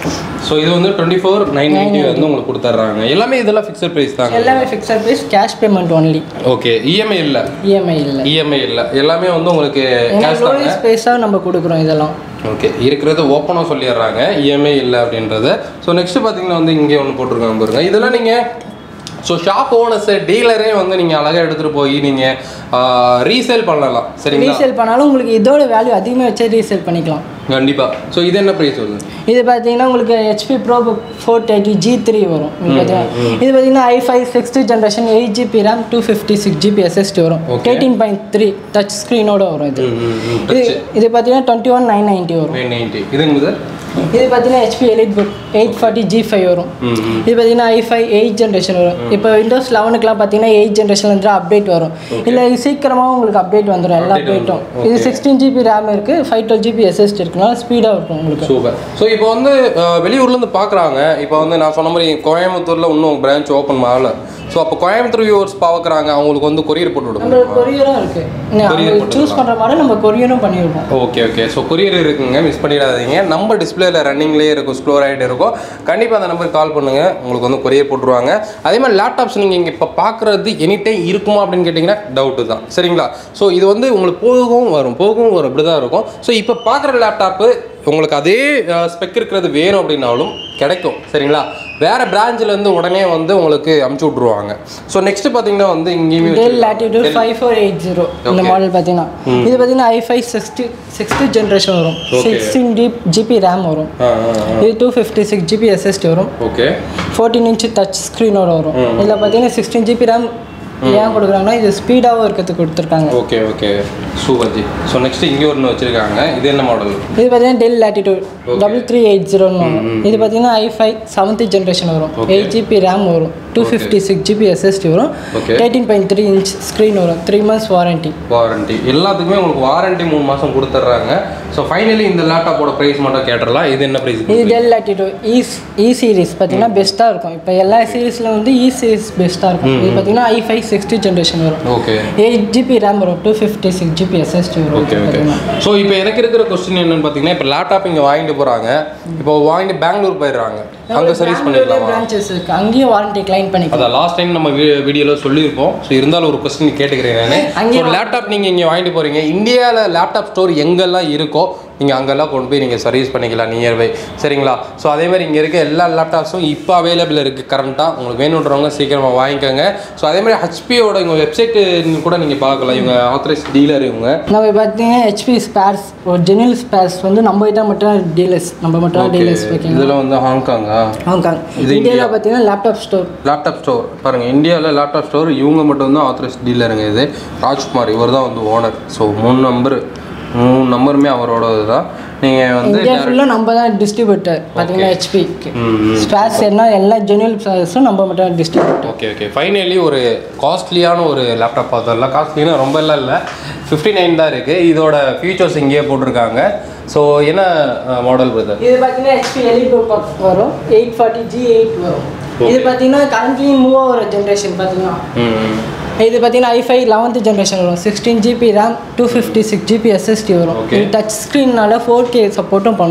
ஸோ இது வந்து டுவெண்ட்டி ஃபோர் நைன் நைன்ட்டி வந்து உங்களுக்கு கொடுத்துட்றாங்க எல்லாமே இதெல்லாம் ஃபிக்ஸட் ப்ரைஸ் தாங்க எல்லாமே fixed price cash payment only okay EMI இல்லை இஎம்ஐ இல்லை இஎம்ஐ இல்லை எல்லாமே வந்து உங்களுக்கு ஏன்னா கேஷ் தாங்க லோயஸ்ட் ப்ரைஸாக நம்ம கொடுக்குறோம் இதெல்லாம் ஓகே இருக்கிறது ஓப்பனாக சொல்லிடுறாங்க இஎம்ஐ இல்லை அப்படின்றத ஸோ நெக்ஸ்ட் பார்த்தீங்கன்னா வந்து இங்கே ஒன்று போட்டிருக்காங்க பாருங்க இதெல்லாம் நீங்கள் ஸோ ஷாப் ஓனர்ஸு டீலரே வந்து நீங்கள் அழகாக எடுத்துகிட்டு போய் நீங்கள் ரீசேல் பண்ணலாம் சரிங்களா ரீசேல் பண்ணாலும் உங்களுக்கு இதோட வேல்யூ அதிகமாக வச்சே ரீசேல் பண்ணிக்கலாம் கண்டிப்பாக ஸோ இது என்ன ப்ரைஸ் வருது இது பார்த்தீங்கன்னா உங்களுக்கு HP Pro four thirty G three வரும் இது பார்த்தீங்கன்னா இது பார்த்தீங்கன்னா I five sixth generation eight GB RAM two fifty six GB SSD வரும் Okay. Eighteen point three touch ஸ்க்ரீனோட வரும் இது இது இது பார்த்தீங்கன்னா டுவெண்ட்டி ஒன் நைன் நைன்ட்டி வரும் நைன் நைன்ட்டி இதுங்க சார் இது பார்த்தீங்கன்னா HP Elite book eight forty G five வரும் இது பார்த்தீங்கன்னா ஐ ஃபைவ் எயிட் ஜென்ரேஷன் வரும் இப்போ விண்டோஸ் லெவனுக்குலாம் பார்த்தீங்கன்னா எயிட் ஜென்ரேஷன்லேருந்து அப்டேட் வரும் இல்லை சீக்கிரமாக உங்களுக்கு அப்டேட் வந்துடும் எல்லா Update அப்டேட்டும் வந்துரும். இது Okay. சிக்ஸ்டீன் ஜிபி ரேம் இருக்குது ஃபைவ் டுவெல் ஜிபி எஸ்எஸ்டி இருக்குனால ஸ்பீடாக இருக்கும் உங்களுக்கு சூப்பர் ஸோ இப்போ வந்து அஹ், வெளியூர்லேருந்து பார்க்குறாங்க இப்போ வந்து நான் சொன்ன மாதிரி கோயம்புத்தூரில் இன்னும் பிரான்ச் ஓப்பன் ஆகல ஸோ அப்போ கோயம்புத்தூர் வியூவர்ஸ் பார்க்குறாங்க அவங்களுக்கு வந்து கொரியர் போட்டு விடுங்க நம்மளுக்கு கொரியரும் இருக்கு Courier அவங்க சூஸ் பண்ற மாதிரி நம்ம கொரியரும் பண்ணியிருக்கோம் ஓகே ஓகே ஸோ கொரியர் இருக்குங்க மிஸ் பண்ணிடாதீங்க நம்ம டிஸ்பிளேல ரன்னிங்லேயே இருக்கும் ஸ்க்ளோர் ஆகிட்டு இருக்கும் கண்டிப்பாக அந்த நம்பருக்கு கால் பண்ணுங்கள் உங்களுக்கு வந்து கொரியர் போட்டுருவாங்க அதே மாதிரி லேப்டாப்ஸ் நீங்கள் இங்கே இப்போ பார்க்குறது எனி டைம் இருக்குமா அப்படின்னு கேட்டிங்கன்னா டவுட்டு தான் சரிங்களா ஸோ இது வந்து உங்களுக்கு போகவும் வரும் போகவும் வரும் இப்படி தான் இருக்கும் ஸோ இப்போ பார்க்குற லேப்டாப்பு உங்களுக்கு அதே ஸ்பெக் இருக்கிறது வேணும் அப்படின்னாலும் கிடைக்கும் சரிங்களா வேறு பிரான்ச்லேருந்து உடனே வந்து உங்களுக்கு அமுச்சு விட்ருவாங்க ஸோ நெக்ஸ்ட் பார்த்தீங்கன்னா வந்து இங்கேயுமே டெல் வச்சிருக்காங்க. Latitude five four eight zero இந்த Okay. மாடல் பார்த்தீங்கன்னா இது பார்த்தீங்கன்னா I five sixty sixth generation வரும் Okay. Sixteen G GB RAM வரும் ஆ ஆ ஆ. இது two fifty six GB SSD வரும் ஓகே ஃபோர்டீன் இன்ச் டச் ஸ்க்ரீனோட வரும் இதில் பார்த்தீங்கன்னா சிக்ஸ்டீன் ஜிபி ரேம் ஏன் கொடுக்குறாங்கன்னா இது ஸ்பீடாகவும் இருக்கிறதுக்கு கொடுத்துருக்காங்க okay okay super ji so next இங்கே ஒன்று வச்சிருக்காங்க இது என்ன மாடல் இது பார்த்தீங்கன்னா Dell Latitude double three eight ஜீரோன்னு வரும் இது பார்த்தீங்கன்னா ஐ ஃபைவ் செவன்த் ஜென்ரேஷன் வரும் Okay. எயிட் ஜிபி ரேம் வரும் two fifty six GB SSD வரும் Okay. Eighteen point three inch screen வரும் த்ரீ மந்த்ஸ் வாரண்டி வாரண்டி எல்லாத்துக்குமே உங்களுக்கு வாரண்டி மூணு மாதம் கொடுத்துட்றாங்க ஸோ ஃபைனலி இந்த லேப்டாப்போட ப்ரைஸ் மட்டும் கேட்டுடலாம் இது என்ன ப்ரைஸ் இது Dell Latitude E E series பார்த்தீங்கன்னா பெஸ்ட்டாக இருக்கும் இப்போ எல்லா சீரீஸில் வந்து இ சீரிஸ் பெஸ்ட்டாக இருக்கும் இது பார்த்தீங்கன்னா ஐ ஃபைவ் சிக்ஸ்டி ஜென்ரேஷன் வரும் ஓகே எயிட் ஜிபி ரேம் வரும் two fifty six GB SSD வரும் ஓகே ஓகே பார்த்தீங்கன்னா ஸோ இப்போ எனக்கு இருக்கிற கொஸ்டின் என்னன்னு பார்த்தீங்கன்னா இப்போ லேப்டாப் இங்கே வாங்கிட்டு போகிறாங்க இப்போ வாங்கிட்டு பெங்களூர் போயிடுறாங்க அங்கே சர்வீஸ் பண்ணிடலாமா பிரான்ச்சஸ் இருக்குது அங்கேயும் வாரண்டி கிளைம் பண்ணிக்கலாம் அதான் லாஸ்ட் டைம் நம்ம வீடியோவில் சொல்லியிருப்போம் ஸோ இருந்தாலும் ஒரு கொஸ்டின் கேட்டுக்கிறேன் நான் அங்கேயே ஒரு லேப்டாப் நீங்கள் இங்கே வாங்கிட்டு போகிறீங்க இந்தியாவில் லேப்டாப் ஸ்டோர் எங்கெல்லாம் இருக்கோ நீங்கள் அங்கெல்லாம் கொண்டு போய் நீங்கள் சர்வீஸ் பண்ணிக்கலாம் நியர்பை சரிங்களா ஸோ அதே மாதிரி இங்கே இருக்க எல்லா லேப்டாப்ஸும் இப்போ அவைலபிள் இருக்குது கரண்ட்டாக உங்களுக்கு வேணுன்றவங்க சீக்கிரமாக வாங்கிக்கோங்க ஸோ அதே மாதிரி ஹச்பியோட இவங்க வெப்சைட்டு கூட நீங்கள் பார்க்கலாம் இவங்க ஆத்தரைஸ் டீலர் இவங்க நம்ம பார்த்தீங்கன்னா ஹெச்பி ஸ்பேர்ஸ் ஒரு ஜெனியல் ஸ்பேர்ஸ் வந்து நம்ம கிட்ட மட்டும் டீலர்ஸ் நம்ம மட்டும் டீலர்ஸ் வைக்கணும் இதில் வந்து ஹாங்காங்கா ஹாங்காங் இது இந்தியாவில் பார்த்தீங்கன்னா லேப்டாப் ஸ்டோர் லேப்டாப் ஸ்டோர் பாருங்கள் இந்தியாவில் லேப்டாப் ஸ்டோர் இவங்க மட்டும் தான் ஆத்தரைஸ் டீலருங்க இது ராஜ்குமார் இவர் தான் வந்து ஓனர் ஸோ மூணு நம்பர் மூணு நம்பருமே அவரோட தான் நீங்கள் வந்து இந்தியா ஃபுல்லாக நம்ம தான் டிஸ்ட்ரிபியூட்டர் பார்த்தீங்கன்னா ஹெச்பிக்கு ஸ்பேர்ஸ் என்ன எல்லா ஜெனியல் ஸ்பேர்ஸும் நம்ம மட்டும் டிஸ்ட்ரிபியூட்டர் ஓகே ஓகே ஃபைனலி ஒரு காஸ்ட்லியான ஒரு லேப்டாப் பார்த்தோம்ல காஸ்ட்லினா ரொம்ப எல்லாம் இல்லை ஃபிஃப்டி நைன் தான் இருக்குது இதோட ஃபீச்சர்ஸ் இங்கேயே போட்டிருக்காங்க ஸோ என்ன மாடல் பிரதர் இது பார்த்தீங்கன்னா ஹெச்பி எலிட் வரும் எயிட் ஃபார்ட்டி ஜி எயிட் வரும் இது பார்த்தீங்கன்னா கரண்ட்லி மூவ் ஆகிற ஜென்ரேஷன் பார்த்தீங்கன்னா ம் இது பார்த்தீங்கன்னா ஐஃபை லெவன்த் ஜென்ரேஷன் வரும் sixteen GB RAM two fifty six GB SSD வரும் Okay. இது டச் ஸ்க்ரீன்னால ஃபோர் கே சப்போர்ட்டும் பண்ணும்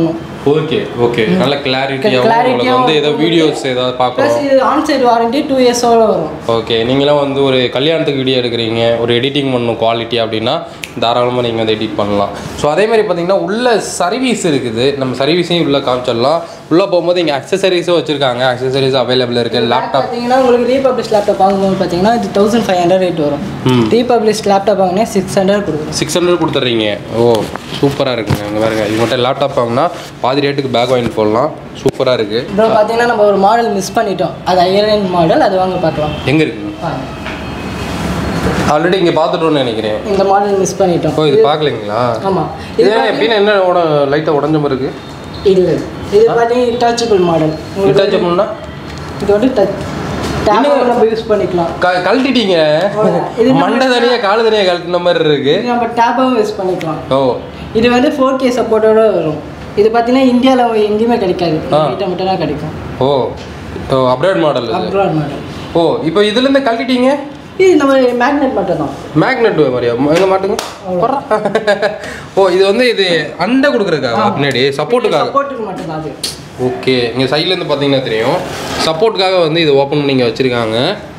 ஓகே ஓகே நல்ல கிளாரிட்டியாகவும் Clarity உங்களுக்கு வந்து ஏதோ ஆவும் வீடியோஸ் ஏதாவது ப்ளஸ் பார்க்குறோம் இது ஆன் சைடு வாரண்டி டூ இயர்ஸோட வரும் ஓகே நீங்களாம் வந்து ஒரு கல்யாணத்துக்கு வீடியோ எடுக்கிறீங்க ஒரு எடிட்டிங் பண்ணணும் குவாலிட்டி அப்படின்னா தாராளமாக நீங்கள் வந்து எடிட் பண்ணலாம் ஸோ அதே மாதிரி பார்த்தீங்கன்னா உள்ள சர்வீஸ் இருக்குது நம்ம சர்வீஸையும் உள்ளே காமிச்சிடலாம் உள்ளே போகும்போது இங்கே அக்சசரிஸும் வச்சுருக்காங்க அக்சசரிஸ் அவைலபிள் இருக்குது லேப்டாப் பார்த்தீங்கன்னா உங்களுக்கு ரீபப்ளிஷ் லேப்டாப் வாங்கும்போது பார்த்தீங்கன்னா இது தௌசண்ட் ஃபைவ் ஹண்ட்ரட் ரேட் வரும் ரீபப்ளிஷ் லேப்டாப் வாங்கினா சிக்ஸ் ஹண்ட்ரட் கொடுக்குறோம் சிக்ஸ் ஹண்ட்ரட் கொடுத்துட்றீங்க ஓ சூப்பராக இருக்குங்க இங்கே பாருங்க இது மட்டும் லேப்டாப் வாங்கினா பாதி ரேட்டுக்கு பேக் வாங்கிட்டு போடலாம் சூப்பராக இருக்குது அப்புறம் பார்த்தீங்கன்னா நம்ம ஒரு மாடல் மிஸ் பண்ணிட்டோம் அது ஐயரன் மாடல் அது வாங்க பார்க்கலாம் எங்கே இருக்குங்க ஆல்ரெடி இங்கே பார்த்துட்டோன்னு நினைக்கிறேன் இந்த மாடல் மிஸ் பண்ணிட்டோம் ஓ இது பார்க்கலைங்களா ஆமாம் இது எப்படின்னு என்ன உட லைட்டாக உடஞ்ச மாதிரி இருக்குது இல்லை இது பார்த்தீங்கன்னா டச்சபிள் மாடல் இட்டாச்சம்னா இது வந்து டச் டேப் நம்ம யூஸ் பண்ணிக்கலாம் க கழட்டிட்டீங்க இது நம்ம- மண்டை தனியாக காலு தனியாக கழட்டின மாதிரி இருக்கு இது நம்ம டேப்பாகவும் யூஸ் பண்ணிக்கலாம் ஓ இது வந்து ஃபோர் கே சப்போர்ட்டோட வரும் இது பார்த்தீங்கன்னா இந்தியாவில் எங்கேயுமே கிடைக்காது ஆ. வீட்டை மட்டும் தான் கிடைக்கும் ஓ ஓ அப்டேட் மாடல் இது அப்ராட் மாடல் ஓ இப்போ இதுலேருந்து கழட்டிட்டீங்க இது நம்ம மேக்னெட் மட்டும் தான் மேக்னெட் மாதிரியா எங்க மாட்டுங்க போடுறா. ஓ இது வந்து இது அண்டை கொடுக்குறதுக்காக பின்னாடி சப்போர்ட்டுக்காக சப்போர்ட்டுக்கு மட்டும் தான் அது ஓகே இங்கே சைட்லேருந்து பார்த்தீங்கன்னா தெரியும் சப்போர்ட்டுக்காக வந்து இது ஓப்பன் நீங்கள் வச்சுருக்காங்க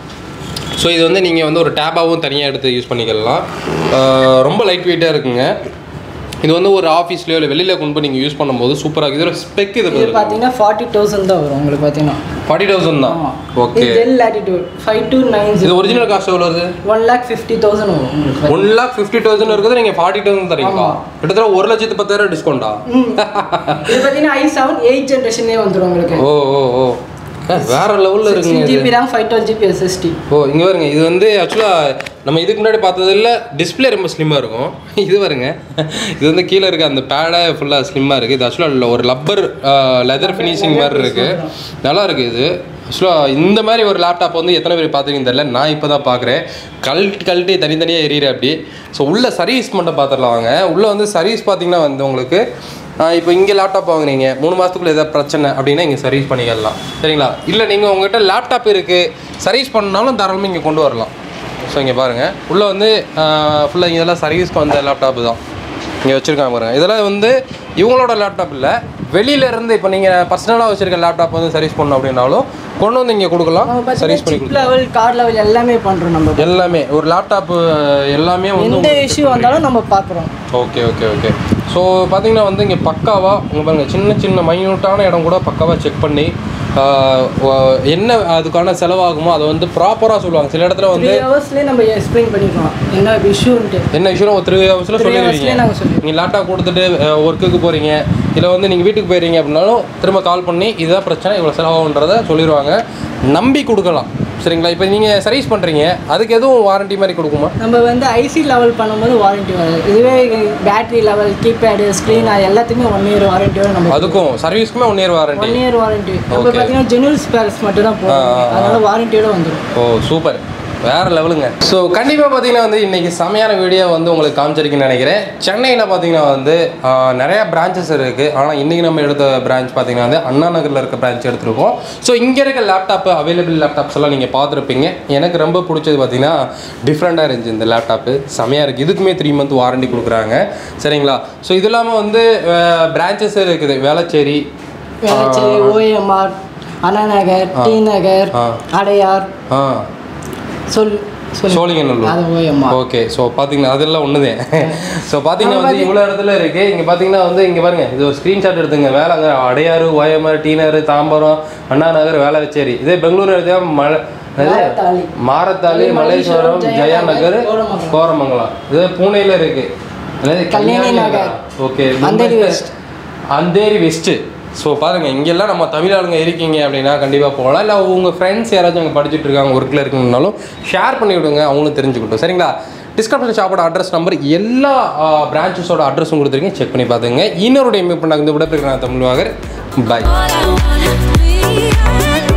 ஸோ இது வந்து நீங்கள் வந்து ஒரு டேபாகவும் தனியாக எடுத்து யூஸ் பண்ணிக்கலாம் ஆஹ் ரொம்ப லைட் வெயிட்டாக இருக்குங்க இது வந்து ஒரு ஆஃபீஸ்லையோ இல்லை வெளியில் கொண்டு போய் நீங்கள் யூஸ் பண்ணும்போது சூப்பராக இருக்குது இதோட ஸ்பெக் இது இது பார்த்தீங்கன்னா ஃபார்ட்டி தௌசண்ட் தான் வரும் உங்களுக்கு பார்த்தீங்கன்னா ஃபார்ட்டி தௌசண்ட் தான் ஆமாம் ஓகே இது Dell Latitude five two nine இது ஜீரோ ஒரிஜினல் காஸ்ட் எவ்வளோ வருது ஒன் லேக் ஃபிஃப்டி தௌசண்ட் வரும் உங்களுக்கு ஒன் லேக் ஃபிஃப்டி தௌசண்ட் இருக்குது நீங்கள் ஃபார்ட்டி தௌசண்ட் தரீங்களா ஆமா. கிட்டத்தட்ட ஒரு லட்சத்து பத்தாயிரம் டிஸ்கவுண்டா ம். இது பார்த்தீங்கன்னா ஐ செவன் எயிட் ஜென்ரேஷனே வந்துடும் உங்களுக்கு ஓ ஓ ஓ அஹ், வேற லெவலில் இருக்குங்க இது GB RAM five twelve GB SSD ஓ இங்கே பாருங்க இது வந்து ஆக்சுவலாக நம்ம இதுக்கு முன்னாடி பார்த்ததில்ல டிஸ்ப்ளே ரொம்ப ஸ்லிம்மாக இருக்கும் இது பாருங்க இது வந்து கீழே இருக்க அந்த பேடை ஃபுல்லாக ஸ்லிம்மாக இருக்குது இது ஆக்சுவலாக ஒரு லப்பர் லெதர் ஃபினிஷிங் மாதிரி இருக்குது நல்லா இருக்குது இது ஆக்சுவலாக இந்த மாதிரி ஒரு லேப்டாப் வந்து எத்தனை பேர் பார்த்துருக்கீங்க தெரியல நான் இப்போ தான் பார்க்குறேன் கழட்டி கழட்டி தனித்தனியாக எரியிற அப்படி ஸோ உள்ள சர்வீஸ் மட்டும் பார்த்துடலாம் வாங்க உள்ளே வந்து சர்வீஸ் பார்த்தீங்கன்னா வந்து உங்களுக்கு ஆஹ் இப்போ இங்கே லேப்டாப் வாங்குறீங்க மூணு மாதத்துக்குள்ள ஏதாவது பிரச்சனை அப்படின்னா இங்கே சர்வீஸ் பண்ணிக்கலாம் சரிங்களா இல்லை நீங்கள் உங்கள்கிட்ட லேப்டாப் இருக்குது சர்வீஸ் பண்ணாலும் தாராளமாக இங்கே கொண்டு வரலாம் ஸோ இங்கே பாருங்கள் உள்ளே வந்து ஃபுல்லாக இதெல்லாம் சர்வீஸ்க்கு வந்த லேப்டாப் தான் இங்கே வச்சுருக்காங்க பாருங்க இதெல்லாம் வந்து இவங்களோட லேப்டாப் இல்லை வெளியில இருந்து இப்போ நீங்கள் பர்சனலாக வச்சுருக்க லேப்டாப் வந்து சர்வீஸ் பண்ணணும் அப்படின்னாலும் கொண்டு வந்து இங்கே கொடுக்கலாம் நம்ம சர்வீஸ் பண்ணி பார்த்தீங்கன்னா லெவல் கார் லெவல் எல்லாமே பண்ணுறோம் நம்ம எல்லாமே ஒரு லேப்டாப் எல்லாமே வந்து எந்த இஷ்யூ வந்தாலும் நம்ம பார்க்குறோம் ஓகே ஓகே ஓகே ஸோ பார்த்தீங்கன்னா வந்து இங்கே பக்காவாக உங்கள் பாருங்க சின்ன சின்ன மைன்யூட்டான இடம் கூட பக்காவாக செக் பண்ணி ஆஹ், வ- என்ன அதுக்கான செலவாகுமோ அதை வந்து ப்ராப்பராக சொல்லுவாங்க சில இடத்துல த்ரீ வந்து ஹவர்ஸ்லேயே நம்ம எக்ஸ்பிளைன் பண்ணிக்கலாம் என்ன இஷ்யூன்ட்டு என்ன விஷயம் ஒரு த்ரீ ஹவர்ஸில் த்ரீ சொல்லிடுவீங்க ஹவர்ஸ்லேயே நாங்கள் சொல்லிடுவோம் நீங்கள் லேப்டாப் கொடுத்துட்டு ஒர்க்குக்கு போகிறீங்க இல்லை வந்து நீங்கள் வீட்டுக்கு போயிடுறீங்க அப்படின்னாலும் திரும்ப கால் பண்ணி இதுதான் பிரச்சனை இவ்வளோ செலவாகுன்றதை சொல்லிடுவாங்க நம்பி கொடுக்கலாம் சரிங்களா இப்போ நீங்கள் சர்வீஸ் பண்ணுறீங்க அதுக்கு எதுவும் வாரண்டி மாதிரி கொடுக்குமா நம்ம வந்து ஐசி லெவல் பண்ணும்போது வாரண்டி வராது இதுவே பேட்டரி லெவல் கீபேடு ஸ்க்ரீன் அது எல்லாத்துக்குமே ஒன் இயர் வாரண்டியோட நம்ம அதுக்கும் சர்வீஸ்க்குமே one year warranty one year warranty நம்ம Okay. பார்த்தீங்கன்னா ஜெனுவல் ஸ்பேர்ஸ் மட்டும் தான் போகும் ஆ, ஆ, ஆ. அதனால வாரண்டியோட வந்துடும் ஓ சூப்பர் வேற லெவலுங்க ஸோ கண்டிப்பாக பார்த்தீங்கன்னா வந்து இன்னைக்கு செமையான வீடியோ வந்து உங்களுக்கு காமிச்சிருக்குன்னு நினைக்கிறேன் சென்னையில் பார்த்தீங்கன்னா வந்து ஆஹ், நிறைய பிரான்ச்சஸ் இருக்குது ஆனால் இன்றைக்கி நம்ம எடுத்த பிரான்ச் பார்த்தீங்கன்னா வந்து அண்ணா நகரில் இருக்க பிரான்ச் எடுத்திருக்கோம் ஸோ இங்கே இருக்க லேப்டாப் அவைலபிள் லேப்டாப்ஸ் எல்லாம் நீங்கள் பார்த்துருப்பீங்க எனக்கு ரொம்ப பிடிச்சது பார்த்தீங்கன்னா டிஃப்ரெண்ட்டாக இருந்துச்சு இந்த லேப்டாப்பு செமையாக இருக்குது இதுக்குமே த்ரீ மந்த் வாரண்டி கொடுக்குறாங்க சரிங்களா ஸோ இது இல்லாமல் வந்து பிரான்ச்சஸ் இருக்குது வேளச்சேரி வேளச்சேரி ஓஎம்ஆர் அண்ணா நகர் டி நகர் ஆ. அடையார் ஆ சொல் சொல் சோழிங்கநல்லூர் அது ஓஎம்ஆர் ஓகே ஸோ பார்த்தீங்கன்னா அதெல்லாம் ஒன்றுதே ஸோ பார்த்தீங்கன்னா வந்து இவ்வளோ இடத்துல இருக்குது இங்கே பார்த்தீங்கன்னா வந்து இங்கே பாருங்க இது ஒரு ஸ்க்ரீன்ஷாட் எடுத்துங்க வேலைங்க அடையாறு ஓயமர் டீனர் தாம்பரம் அண்ணா நகர் வேளச்சேரி இதே பெங்களூர் எடுத்தா மலை அது மாரத்தாளி. மாரத்தாளி மல்லேஸ்வரம் ஜெயா நகர் கோரமங்கலம். கோரமங்கலம் இது பூனேல இருக்கு அதாவது Kalyani Nagar. Okay Andheri west. Andheri west so பாருங்க இங்கெல்லாம் நம்ம தமிழ் ஆளுங்க இருக்கீங்க அப்படின்னா கண்டிப்பாக போகலாம் இல்லை உங்கள் ஃப்ரெண்ட்ஸ் யாராச்சும் அங்கே படிச்சுட்டு இருக்காங்க ஒர்க்கில் இருக்கணும்னாலும் ஷேர் பண்ணி விடுங்க அவங்களும் தெரிஞ்சுக்கிட்டோம் சரிங்களா டிஸ்கிரிப்ஷன் ஷாப்போட அட்ரஸ் நம்பர் எல்லா பிரான்ச்சஸோட அட்ரஸும் கொடுத்துருக்கீங்க செக் பண்ணி பார்த்துங்க இன்னொரு டைம் இப்போ நாங்கள் இந்த விட நான் தமிழ் வாகர் பாய் All I wanna be, I